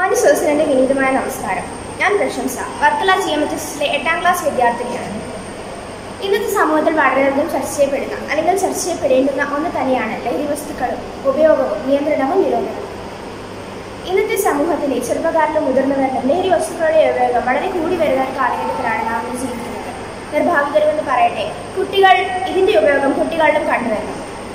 മോണ്ടി സോസിന്റെ വിനീതമായ നമസ്കാരം ഞാൻ പ്രശംസ വർക്കല ജി എം എച്ച് എസിലെ എട്ടാം ക്ലാസ് വിദ്യാർത്ഥിനിയാണ് ഇന്നത്തെ സമൂഹത്തിൽ വളരെയധികം ചർച്ച ചെയ്യപ്പെടുന്ന അല്ലെങ്കിൽ ചർച്ച ചെയ്യപ്പെടേണ്ടുന്ന ഒന്ന് തന്നെയാണ് ലഹരി വസ്തുക്കളും ഉപയോഗവും നിയന്ത്രണവും നിരോധനവും ഇന്നത്തെ സമൂഹത്തിലെ ചെറുപ്പക്കാരിലും മുതിർന്നവരിലും ലഹരി വസ്തുക്കളുടെ ഉപയോഗം വളരെ കൂടി വരുന്ന ഒരു കാലഘട്ടത്തിലാണ് നാം ഇന്ന് ജീവിക്കുന്നത് നിർഭാഗ്യകരമെന്ന് പറയട്ടെ കുട്ടികൾ ഇതിന്റെ ഉപയോഗം കുട്ടികളിലും കണ്ടുവരുന്നു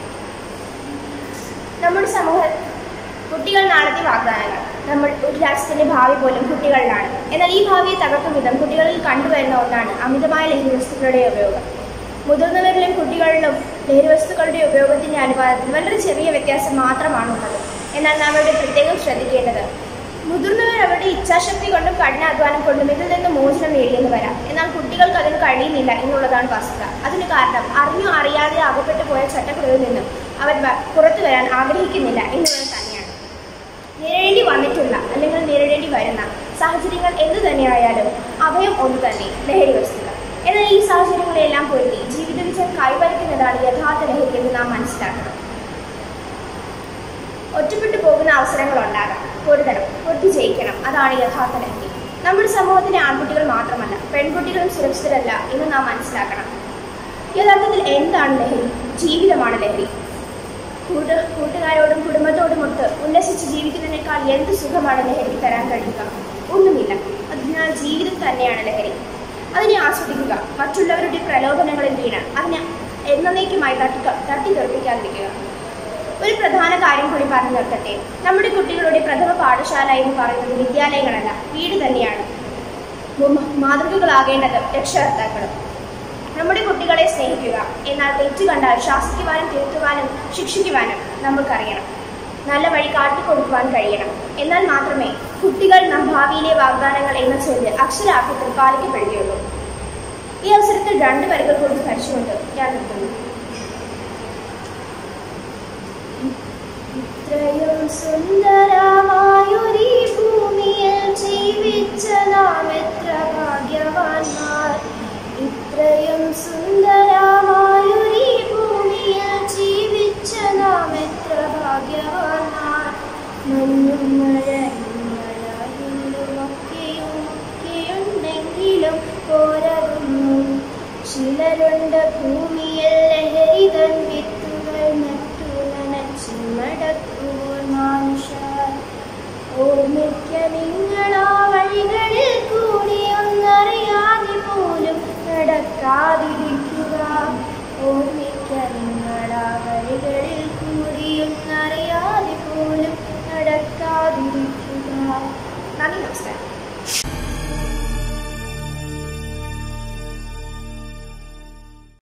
നമ്മുടെ സമൂഹ കുട്ടികൾ നാളത്തെ വാഗ്ദാനങ്ങൾ നമ്മൾ ഒരു രാഷ്ട്രത്തിന്റെ ഭാവി പോലും കുട്ടികളിലാണ് എന്നാൽ ഈ ഭാവിയെ തകർക്കും വിധം കുട്ടികളിൽ കണ്ടുവരുന്ന ഒന്നാണ് അമിതമായ ലഹരി വസ്തുക്കളുടെ ഉപയോഗം മുതിർന്നവരിലും കുട്ടികളിലും ലഹരി വസ്തുക്കളുടെ ഉപയോഗത്തിന്റെ അനുപാതത്തിൽ വളരെ ചെറിയ വ്യത്യാസം മാത്രമാണുള്ളത് എന്നാൽ നാം ഇവിടെ പ്രത്യേകം ശ്രദ്ധിക്കേണ്ടത് മുതിർന്നവർ അവരുടെ ഇച്ഛാശക്തി കൊണ്ടും കഠിനാധ്വാനം കൊണ്ടും ഇതിൽ നിന്ന് മോചനം നേടിയെന്ന് വരാം എന്നാൽ കുട്ടികൾക്ക് അതിന് കഴിയുന്നില്ല എന്നുള്ളതാണ് വസ്തുത അതിന് കാരണം അറിഞ്ഞോ അറിയാതെ അകപ്പെട്ടു പോയ ചട്ടക്കുറവിൽ നിന്നും അവർ വ- പുറത്തു വരാൻ ആഗ്രഹിക്കുന്നില്ല എന്നുള്ളത് തന്നെയാണ് നേരിടേണ്ടി വന്നിട്ടുള്ള അല്ലെങ്കിൽ നേരിടേണ്ടി വരുന്ന സാഹചര്യങ്ങൾ എന്തു തന്നെയായാലും അഭയം ഒന്ന് തന്നെ ലഹരി വസ്തുക്കൾ എന്നാൽ ഈ സാഹചര്യങ്ങളെല്ലാം പൊരുത്തി ജീവിത വിജയം കൈവരിക്കുന്നതാണ് യഥാർത്ഥ ലഹരി എന്ന് നാം മനസ്സിലാക്കണം ഒറ്റപ്പെട്ടു പോകുന്ന അവസരങ്ങൾ ഉണ്ടാകാം പൊരുതണം പൊരുത്തി ജയിക്കണം അതാണ് യഥാർത്ഥ ലഹരി നമ്മുടെ സമൂഹത്തിലെ ആൺകുട്ടികൾ മാത്രമല്ല പെൺകുട്ടികളും സുരക്ഷിതരല്ല എന്ന് നാം മനസ്സിലാക്കണം യഥാർത്ഥത്തിൽ എന്താണ് ലഹരി ജീവിതമാണ് ലഹരി കൂട്ട് കൂട്ടുകാരോടും കുടുംബത്തോടും ഒത്ത് ഉല്ലസിച്ച് ജീവിക്കുന്നതിനേക്കാൾ എന്ത് സുഖമാണ് ലഹരി തരാൻ കഴിയുക ഒന്നുമില്ല അതിനാൽ ജീവിതം തന്നെയാണ് ലഹരി അതിനെ ആസ്വദിക്കുക മറ്റുള്ളവരുടെ പ്രലോഭനങ്ങളിൽ വീണ് അതിനെ എന്നേക്കുമായി തട്ടി തട്ടിത്തെറിപ്പിക്കാതിരിക്കുക ഒരു പ്രധാന കാര്യം കൂടി പറഞ്ഞു നിർത്തട്ടെ നമ്മുടെ കുട്ടികളുടെ പ്രഥമ പാഠശാല എന്ന് പറയുന്നത് വിദ്യാലയങ്ങളല്ല വീട് തന്നെയാണ് മു- മാതൃകകളാകേണ്ടത് രക്ഷകർത്താക്കളും നമ്മുടെ കുട്ടികളെ സ്നേഹിക്കുക എന്നാൽ തെറ്റ് കണ്ടാൽ ശാസിക്കുവാനും തിരുത്തുവാനും ശിക്ഷിക്കുവാനും നമ്മൾക്കറിയണം നല്ല വഴി കാട്ടിക്കൊടുക്കുവാൻ കഴിയണം എന്നാൽ മാത്രമേ കുട്ടികൾ നാം ഭാവിയിലെ വാഗ്ദാനങ്ങൾ എന്ന ചൊല്ല് അക്ഷരാർത്ഥത്തിൽ പാലിക്കപ്പെടുകയുള്ളൂ ഈ അവസരത്തിൽ രണ്ട് വരികൾ കൂടി സ്മരിച്ചുകൊണ്ട് ഞാൻ നിർത്തുന്നു ഇത്രയും സുന്ദരമായൊരീ ഭൂമിയിൽ ജീവിച്ച നാം എത്ര ഭാഗ്യവാന്മാർ ഇത്രയും സുന്ദരമായൊരീ ഭൂമിയിൽ ജീവിച്ച നാം എത്ര ഭാഗ്യവാന്മാർ മഞ്ഞും മഴയും മഴവില്ലുമൊക്കെയും ഒക്കെയുണ്ടെങ്കിലും പോരകുന്നു ചിലരുണ്ട് ഭൂമിയിൽ ലഹരി തൻ വിത്തുകൾ നട്ടു നനച്ചിമടക്കുമ്പോൾ മനുഷ്യർ ഓർമ്മിക്ക നിങ്ങളാ വഴികളിൽ കൂടി ഒന്നറിയാതെ പോലും നടക്കാതിരിക്കുക ഓർമ്മിക്ക നിങ്ങളാ വഴികളിൽ കൂടി ഒന്നറിയാതെ പോലും നടക്കാതിരിക്കുക നന്ദി നമസ്കാരം